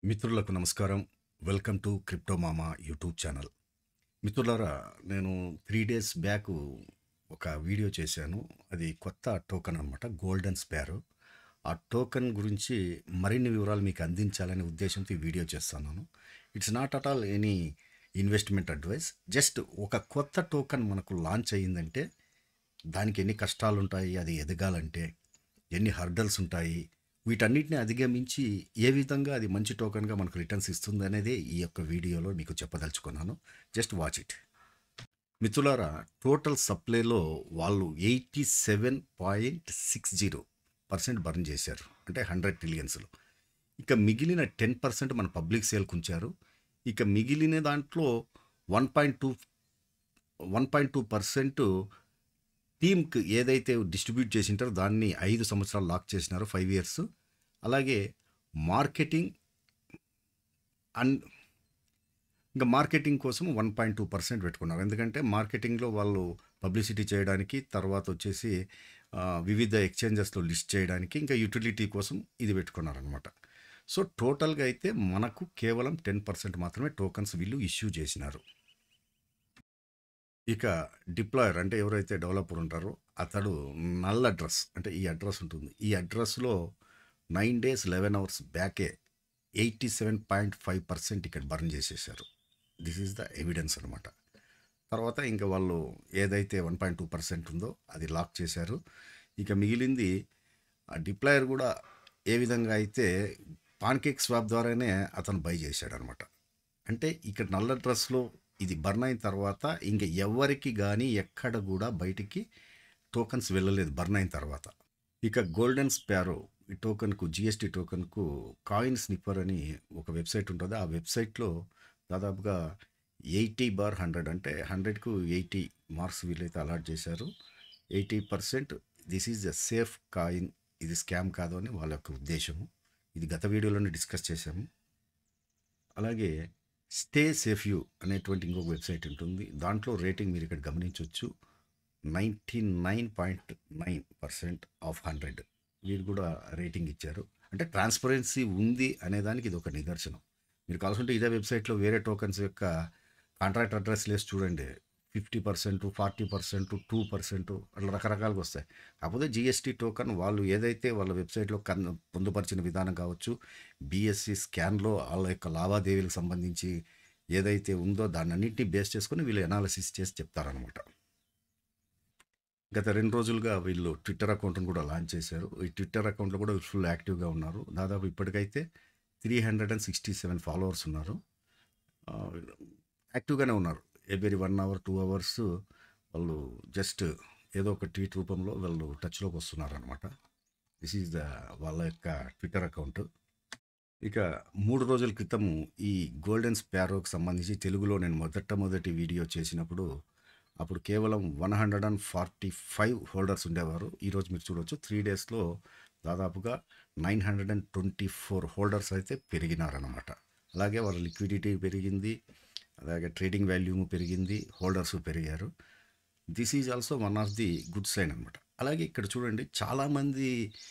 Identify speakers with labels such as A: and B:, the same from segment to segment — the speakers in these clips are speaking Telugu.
A: మిత్రులకు నమస్కారం welcome to crypto Mama YouTube channel మిత్రులారా నేను త్రీ డేస్ బ్యాక్ ఒక వీడియో చేశాను అది కొత్త టోకెన్ అనమాట గోల్డెన్ స్పారో ఆ టోకెన్ గురించి మరిన్ని వివరాలు మీకు అందించాలనే ఉద్దేశంతో ఈ వీడియో చేస్తున్నాను it's not at all any investment advice just ఒక కొత్త టోకెన్ మనకు లాంచ్ అయ్యిందంటే దానికి ఎన్ని కష్టాలు ఉంటాయి అది ఎదగాలంటే ఎన్ని హర్డల్స్ ఉంటాయి వీటన్నిటిని అధిగమించి ఏ విధంగా అది మంచి టోకెన్గా మనకు రిటర్న్స్ ఇస్తుంది అనేది ఈ యొక్క వీడియోలో మీకు చెప్పదలుచుకున్నాను జస్ట్ వాచ్ ఇట్ మిత్రులారా టోటల్ సప్లైలో వాళ్ళు eighty seven point six zero percent burn చేశారు అంటే హండ్రెడ్ ట్రిలియన్స్లో ఇక మిగిలిన టెన్ పర్సెంట్ మన పబ్లిక్ సేల్కి ఉంచారు ఇక మిగిలిన దాంట్లో one point two one point two percent టీమ్కి ఏదైతే డిస్ట్రిబ్యూట్ చేసింటారో దాన్ని ఐదు సంవత్సరాలు లాక్ చేసినారో ఫైవ్ ఇయర్స్ అలాగే మార్కెటింగ్ అన్ ఇంకా మార్కెటింగ్ కోసం వన్ పాయింట్ టూ పర్సెంట్ పెట్టుకున్నారు ఎందుకంటే మార్కెటింగ్లో వాళ్ళు పబ్లిసిటీ చేయడానికి తర్వాత వచ్చేసి ఆ, వివిధ ఎక్స్చేంజెస్లో లిస్ట్ చేయడానికి ఇంకా యూటిలిటీ కోసం ఇది పెట్టుకున్నారనమాట సో టోటల్గా అయితే మనకు కేవలం టెన్ పర్సెంట్ మాత్రమే టోకన్స్ వీళ్ళు ఇష్యూ చేసినారు ఇక డిప్లాయర్ అంటే ఎవరైతే డెవలపర్ ఉంటారో అతడు నల్ అడ్రస్ అంటే ఈ అడ్రస్ ఉంటుంది ఈ అడ్రస్లో నైన్ డేస్ లెవెన్ అవర్స్ బ్యాకే eighty seven point five percent ఇక్కడ బర్న్ చేసేసారు దిస్ ఈజ్ ద ఎవిడెన్స్ అనమాట తర్వాత ఇంకా వాళ్ళు ఏదైతే వన్ పాయింట్ టూ పర్సెంట్ ఉందో అది లాక్ చేశారు ఇక మిగిలింది ఆ డిప్లాయర్ కూడా ఏ విధంగా అయితే పాన్కేక్ స్వాప్ ద్వారానే అతను బై చేశాడు అనమాట అంటే ఇక్కడ నల్ల డ్రెస్లో ఇది బర్న్ అయిన తర్వాత ఇంకా ఎవరికి కానీ ఎక్కడ కూడా బయటికి టోకన్స్ వెళ్ళలేదు బర్న్ అయిన తర్వాత ఇక గోల్డెన్ స్పారో ఈ టోకన్కు జిఎస్టీ టోకన్కు కాయిన్ స్నిప్పర్ అని ఒక వెబ్సైట్ ఉంటుంది ఆ వెబ్సైట్లో దాదాపుగా ఎయిటీ బార్ హండ్రెడ్ అంటే హండ్రెడ్కు ఎయిటీ మార్క్స్ వీళ్ళైతే అలాట్ చేశారు eighty percent this is a safe coin ఇది స్కామ్ కాదు అని వాళ్ళ యొక్క ఉద్దేశము ఇది గత వీడియోలోనే డిస్కస్ చేశాము అలాగే స్టే సేఫ్ యూ అనేటువంటి ఇంకొక వెబ్సైట్ ఉంటుంది దాంట్లో రేటింగ్ మీరు ఇక్కడ గమనించవచ్చు ninety nine point nine percent of hundred వీరు కూడా రేటింగ్ ఇచ్చారు అంటే ట్రాన్స్పరెన్సీ ఉంది అనేదానికి ఇది ఒక నిదర్శనం మీరు కావాల్సింటే ఇదే వెబ్సైట్లో వేరే టోకన్స్ యొక్క కాంట్రాక్ట్ అడ్రస్ లేసి చూడండి fifty percent forty percent two percent అట్లా రకరకాలుగా వస్తాయి కాకపోతే జిఎస్టీ టోకన్ వాళ్ళు ఏదైతే వాళ్ళ వెబ్సైట్లో కన్ పొందుపరిచిన విధానం కావచ్చు బిఎస్సి స్కాన్లో వాళ్ళ యొక్క లావాదేవీలకు సంబంధించి ఏదైతే ఉందో దాన్ని అన్నింటినీ బేస్ చేసుకొని వీళ్ళు ఎనాలిసిస్ చేసి చెప్తారనమాట గత రెండు రోజులుగా వీళ్ళు ట్విట్టర్ అకౌంట్ను కూడా లాంచ్ చేశారు ఈ ట్విట్టర్ అకౌంట్లో కూడా ఫుల్ యాక్టివ్గా ఉన్నారు దాదాపు ఇప్పటికైతే three hundred and sixty seven followers ఉన్నారు ఆ, యాక్టివ్గానే ఉన్నారు every one hour two hours వాళ్ళు జస్ట్ ఏదో ఒక ట్వీట్ రూపంలో వాళ్ళు టచ్లోకి వస్తున్నారు అనమాట దిస్ ఈజ్ ద వాళ్ళ యొక్క ట్విట్టర్ అకౌంట్ ఇక మూడు రోజుల క్రితం ఈ గోల్డెన్ స్పారోకి సంబంధించి తెలుగులో నేను మొదట మొదటి వీడియో చేసినప్పుడు అప్పుడు కేవలం one hundred and forty five holders ఉండేవారు ఈరోజు మీరు చూడవచ్చు త్రీ డేస్లో దాదాపుగా nine hundred and twenty four holders అయితే పెరిగినారనమాట అలాగే వాళ్ళ లిక్విడిటీ పెరిగింది అలాగే ట్రేడింగ్ వాల్యూమ్ పెరిగింది హోల్డర్స్ పెరిగారు this is also one of the good sign అనమాట అలాగే ఇక్కడ చూడండి చాలామంది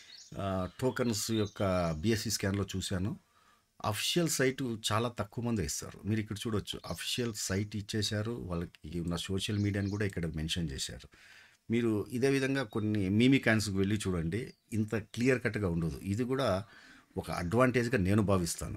A: టోకన్స్ యొక్క బిఎస్సి స్కాన్లో చూశాను అఫిషియల్ సైట్ చాలా తక్కువ మంది ఇస్తారు మీరు ఇక్కడ చూడొచ్చు అఫిషియల్ సైట్ ఇచ్చేశారు వాళ్ళకి ఉన్న సోషల్ మీడియాని కూడా ఇక్కడ మెన్షన్ చేశారు మీరు ఇదే విధంగా కొన్ని మీమి క్యాన్స్కి వెళ్ళి చూడండి ఇంత క్లియర్ కట్గా ఉండదు ఇది కూడా ఒక అడ్వాంటేజ్గా నేను భావిస్తాను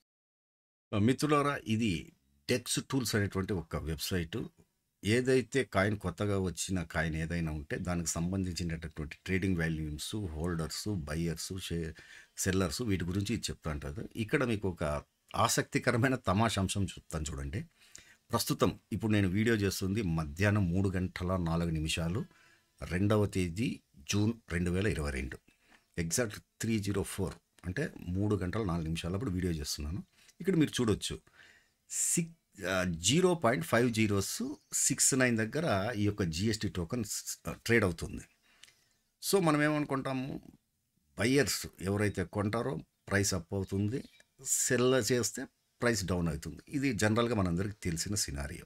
A: మిత్రులారా ఇది టెక్స్ టూల్స్ అనేటువంటి ఒక వెబ్సైటు ఏదైతే కాయిన్ కొత్తగా వచ్చిన కాయిన్ ఏదైనా ఉంటే దానికి సంబంధించినటువంటి ట్రేడింగ్ వాల్యూమ్స్ హోల్డర్స్ బయ్యర్స్ షే సెల్లర్స్ వీటి గురించి ఇది చెప్తా ఉంటుంది ఇక్కడ మీకు ఒక ఆసక్తికరమైన తమాషా అంశం చెప్తాను చూడండి ప్రస్తుతం ఇప్పుడు నేను వీడియో చేస్తుంది మధ్యాహ్నం మూడు గంటల నాలుగు నిమిషాలు రెండవ తేదీ జూన్ రెండు వేల ఇరవై రెండు ఎగ్జాక్ట్ త్రీ జీరో ఫోర్ అంటే మూడు గంటల నాలుగు నిమిషాలప్పుడు వీడియో చేస్తున్నాను ఇక్కడ మీరు చూడొచ్చు six zero point five zeros six nine దగ్గర ఈ యొక్క జిఎస్టీ టోకన్ ట్రేడ్ అవుతుంది సో మనం ఏమనుకుంటాము బయ్యర్స్ ఎవరైతే కొంటారో ప్రైస్ అప్ అవుతుంది సెల్ చేస్తే ప్రైస్ డౌన్ అవుతుంది ఇది జనరల్గా మనందరికీ తెలిసిన సినారియో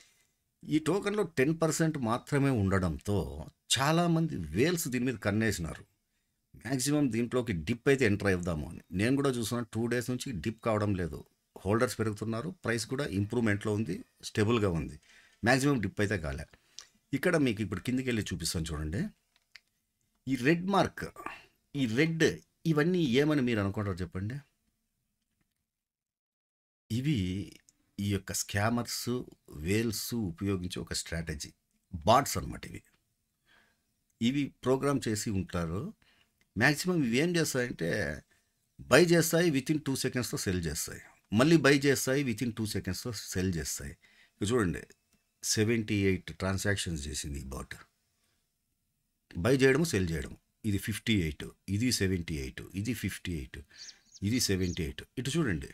A: ఈ టోకన్లో టెన్ పర్సెంట్ మాత్రమే ఉండడంతో చాలామంది వేల్స్ దీని మీద కన్నేసినారు మ్యాక్సిమం దీంట్లోకి డిప్ అయితే ఎంటర్ అవుదాము అని నేను కూడా చూస్తున్నాను టూ డేస్ నుంచి డిప్ కావడం లేదు హోల్డర్స్ పెరుగుతున్నారు ప్రైస్ కూడా ఇంప్రూవ్మెంట్లో ఉంది స్టేబుల్గా ఉంది మ్యాక్సిమం డిప్ అయితే కాలే ఇక్కడ మీకు ఇప్పుడు కిందికి వెళ్ళి చూపిస్తాను చూడండి ఈ రెడ్ మార్క్ ఈ రెడ్ ఇవన్నీ ఏమని మీరు అనుకుంటారు చెప్పండి ఇవి ఈ యొక్క స్కామర్స్ వేల్స్ ఉపయోగించే ఒక స్ట్రాటజీ బాట్స్ అనమాట ఇవి ఇవి ప్రోగ్రామ్ చేసి ఉంటారు మ్యాక్సిమం ఇవి ఏం చేస్తాయంటే బై చేస్తాయి విత్ ఇన్ టూ సెకండ్స్లో సెల్ చేస్తాయి మళ్ళీ బై చేస్తాయి విత్ ఇన్ టూ సెకండ్స్లో సెల్ చేస్తాయి ఇక చూడండి సెవెంటీ ఎయిట్ ట్రాన్సాక్షన్స్ చేసింది ఈ బాట్ బై చేయడం సెల్ చేయడం ఇది ఫిఫ్టీ ఎయిట్ ఇది సెవెంటీ ఎయిట్ ఇది ఫిఫ్టీ ఎయిట్ ఇది సెవెంటీ ఎయిట్ ఇటు చూడండి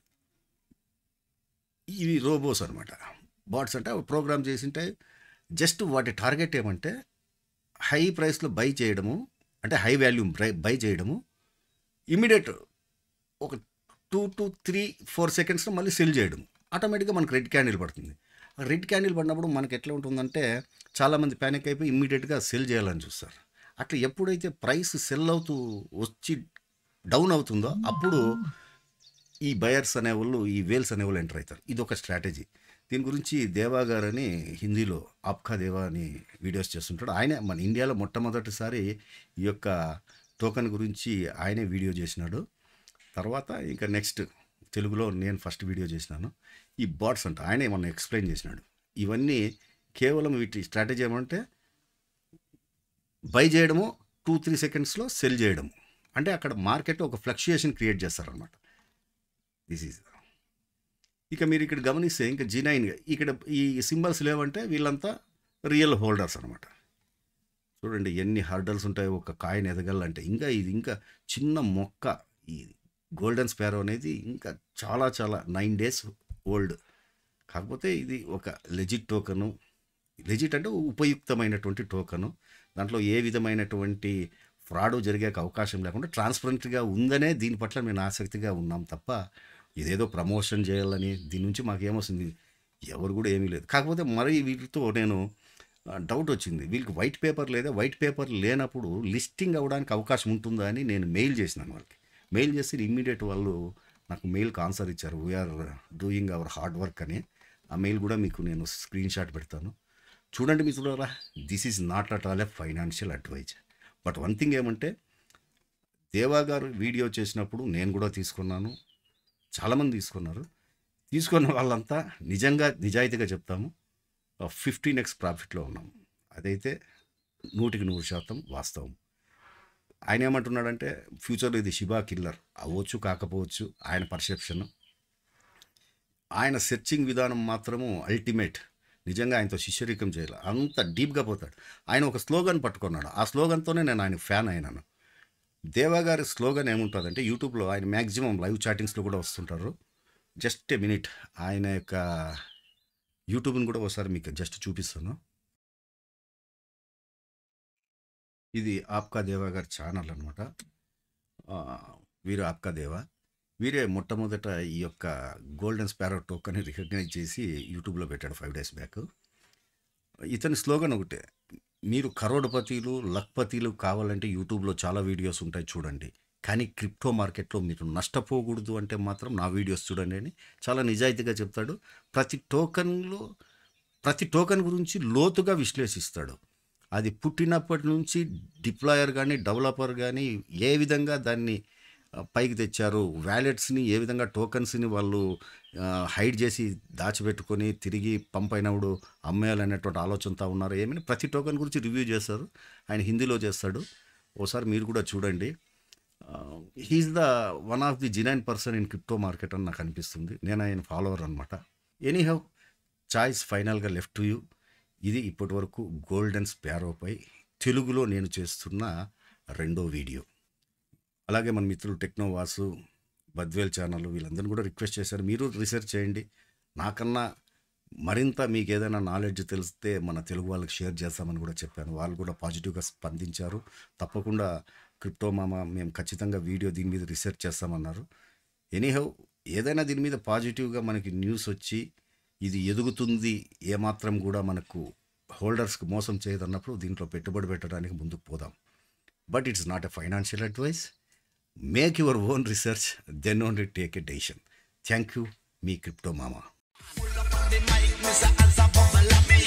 A: ఇవి రోబోస్ అనమాట బాట్స్ అంటే అవి ప్రోగ్రామ్ చేసింటే జస్ట్ వాటి టార్గెట్ ఏమంటే హై ప్రైస్లో బై చేయడము అంటే హై వాల్యూమ్ బై చేయడము ఇమీడియట్ ఒక టూ టు త్రీ ఫోర్ సెకండ్స్లో మళ్ళీ సెల్ చేయడం ఆటోమేటిక్గా మనకు రెడ్ క్యాండిల్ పడుతుంది ఆ రెడ్ క్యాండిల్ పడినప్పుడు మనకి ఎట్లా ఉంటుందంటే చాలామంది ప్యానిక్ అయిపోయి ఇమ్మీడియట్గా సెల్ చేయాలని చూస్తారు అట్లా ఎప్పుడైతే ప్రైస్ సెల్ అవుతూ వచ్చి డౌన్ అవుతుందో అప్పుడు ఈ బయర్స్ అనేవాళ్ళు ఈ వేల్స్ అనేవాళ్ళు ఎంటర్ అవుతారు ఇది ఒక స్ట్రాటజీ దీని గురించి దేవా గారని హిందీలో ఆప్కా దేవా అని వీడియోస్ చేస్తుంటాడు ఆయనే మన ఇండియాలో మొట్టమొదటిసారి ఈ యొక్క టోకెన్ గురించి ఆయనే వీడియో చేసినాడు తర్వాత ఇంకా నెక్స్ట్ తెలుగులో నేను ఫస్ట్ వీడియో చేసినాను ఈ బాట్స్ అంట ఆయనే మొన్న ఎక్స్ప్లెయిన్ చేసినాడు ఇవన్నీ కేవలం వీటి స్ట్రాటజీ ఏమంటే బై చేయడము టూ త్రీ సెకండ్స్లో సెల్ చేయడము అంటే అక్కడ మార్కెట్ ఒక ఫ్లక్చుయేషన్ క్రియేట్ చేస్తారనమాట దిస్ ఈజ్ ఇక మీరు ఇక్కడ గమనిస్తే ఇంకా జీ నైన్ ఇక్కడ ఈ సింబల్స్ లేవంటే వీళ్ళంతా రియల్ హోల్డర్స్ అనమాట చూడండి ఎన్ని హర్డల్స్ ఉంటాయో ఒక కాయిన్ ఎదగాలంటే ఇంకా ఇది ఇంకా చిన్న మొక్క ఈ గోల్డెన్ స్పారో అనేది ఇంకా చాలా చాలా నైన్ డేస్ ఓల్డ్ కాకపోతే ఇది ఒక లెజిట్ టోకను లెజిట్ అంటే ఉపయుక్తమైనటువంటి టోకను దాంట్లో ఏ విధమైనటువంటి ఫ్రాడ్ జరిగే అవకాశం లేకుండా ట్రాన్స్పరెంట్గా ఉందనే దీని పట్ల మేము ఆసక్తిగా ఉన్నాం తప్ప ఇదేదో ప్రమోషన్ చేయాలని దీని నుంచి మాకు ఏమొస్తుంది ఎవరు కూడా ఏమీ లేదు కాకపోతే మరి వీటితో నేను ఆ, డౌట్ వచ్చింది వీళ్ళకి వైట్ పేపర్ లేదా వైట్ పేపర్ లేనప్పుడు లిస్టింగ్ అవ్వడానికి అవకాశం ఉంటుందా అని నేను మెయిల్ చేసినాను వాళ్ళకి మెయిల్ చేసి ఇమ్మీడియట్ వాళ్ళు నాకు మెయిల్కి ఆన్సర్ ఇచ్చారు we're doing our hard work అని ఆ మెయిల్ కూడా మీకు నేను స్క్రీన్ షాట్ పెడతాను చూడండి మిత్రులారా this is not at all a financial advice but one thing ఏమంటే దేవా గారు వీడియో చేసినప్పుడు నేను కూడా తీసుకున్నాను చాలామంది తీసుకున్నారు తీసుకున్న వాళ్ళంతా నిజంగా నిజాయితీగా చెప్తాము ఫిఫ్టీన్ ఎక్స్ ప్రాఫిట్లో ఉన్నాం అదైతే నూటికి నూరు శాతం వాస్తవం ఆయన ఏమంటున్నాడంటే ఫ్యూచర్లో ఇది షిబా కిల్లర్ అవ్వచ్చు కాకపోవచ్చు ఆయన పర్సెప్షన్ ఆయన సెర్చింగ్ విధానం మాత్రము అల్టిమేట్ నిజంగా ఆయనతో శిష్యరికం చేయాలి అంత డీప్గా పోతాడు ఆయన ఒక స్లోగన్ పట్టుకున్నాడు ఆ స్లోగన్తోనే నేను ఆయన ఫ్యాన్ అయినాను దేవా గారి స్లోగన్ ఏముంటుందంటే యూట్యూబ్లో ఆయన మ్యాక్సిమం లైవ్ చాటింగ్స్లో కూడా వస్తుంటారు జస్ట్ ఏ మినిట్ ఆయన యొక్క యూట్యూబ్ని కూడా ఒకసారి మీకు జస్ట్ చూపిస్తాను ఇది ఆప్కా దేవా గారి ఛానల్ అనమాట వీరు ఆప్కా దేవా వీరే మొట్టమొదట ఈ యొక్క గోల్డెన్ స్పారో టోకన్ని రికగ్నైజ్ చేసి యూట్యూబ్లో పెట్టాడు ఫైవ్ డేస్ బ్యాక్ ఇతని స్లోగన్ ఒకటే మీరు కరోడపతిలు లక్పతిలు కావాలంటే యూట్యూబ్లో చాలా వీడియోస్ ఉంటాయి చూడండి కానీ క్రిప్టో మార్కెట్లో మీరు నష్టపోకూడదు అంటే మాత్రం నా వీడియోస్ చూడండి అని చాలా నిజాయితీగా చెప్తాడు ప్రతి టోకన్లో ప్రతి టోకన్ గురించి లోతుగా విశ్లేషిస్తాడు అది పుట్టినప్పటి నుంచి డిప్లాయర్ కానీ డెవలపర్ కానీ ఏ విధంగా దాన్ని ఆ, పైకి తెచ్చారు వ్యాలెట్స్ని ఏ విధంగా టోకన్స్ని వాళ్ళు హైడ్ చేసి దాచిపెట్టుకొని తిరిగి పంప్ అయినప్పుడు అమ్మేయాలనేటువంటి ఆలోచనతో ఉన్నారు ఏమని ప్రతి టోకన్ గురించి రివ్యూ చేస్తారు ఆయన హిందీలో చేస్తాడు ఓసారి మీరు కూడా చూడండి he's the one of the genuine person in crypto market అని నాకు అనిపిస్తుంది నేను ఆయన ఫాలోవర్ అనమాట ఎనీ హౌ చాయిస్ ఫైనల్గా లెఫ్ట్ టు యూ ఇది ఇప్పటి వరకు గోల్డెన్ స్పారోపై తెలుగులో నేను చేస్తున్న రెండో వీడియో అలాగే మన మిత్రులు టెక్నోవాసు బద్వేల్ ఛానల్ వీళ్ళందరినీ కూడా రిక్వెస్ట్ చేశారు మీరు రీసెర్చ్ చేయండి నాకన్నా మరింత మీకు ఏదైనా నాలెడ్జ్ తెలిస్తే మన తెలుగు వాళ్ళకి షేర్ చేస్తామని కూడా చెప్పాను వాళ్ళు కూడా పాజిటివ్గా స్పందించారు తప్పకుండా క్రిప్టో మామ మేము ఖచ్చితంగా వీడియో దీని మీద రీసెర్చ్ చేస్తామన్నారు ఎనీహౌ ఏదైనా దీని మీద పాజిటివ్గా మనకి న్యూస్ వచ్చి ఇది ఎదుగుతుంది ఏమాత్రం కూడా మనకు హోల్డర్స్కి మోసం చేయదన్నప్పుడు దీంట్లో పెట్టుబడి పెట్టడానికి ముందుకు పోదాం but it's not a financial advice make your own research then only take a decision thank you మీ crypto Mama
B: the mic, Mr. Answer Bubble, me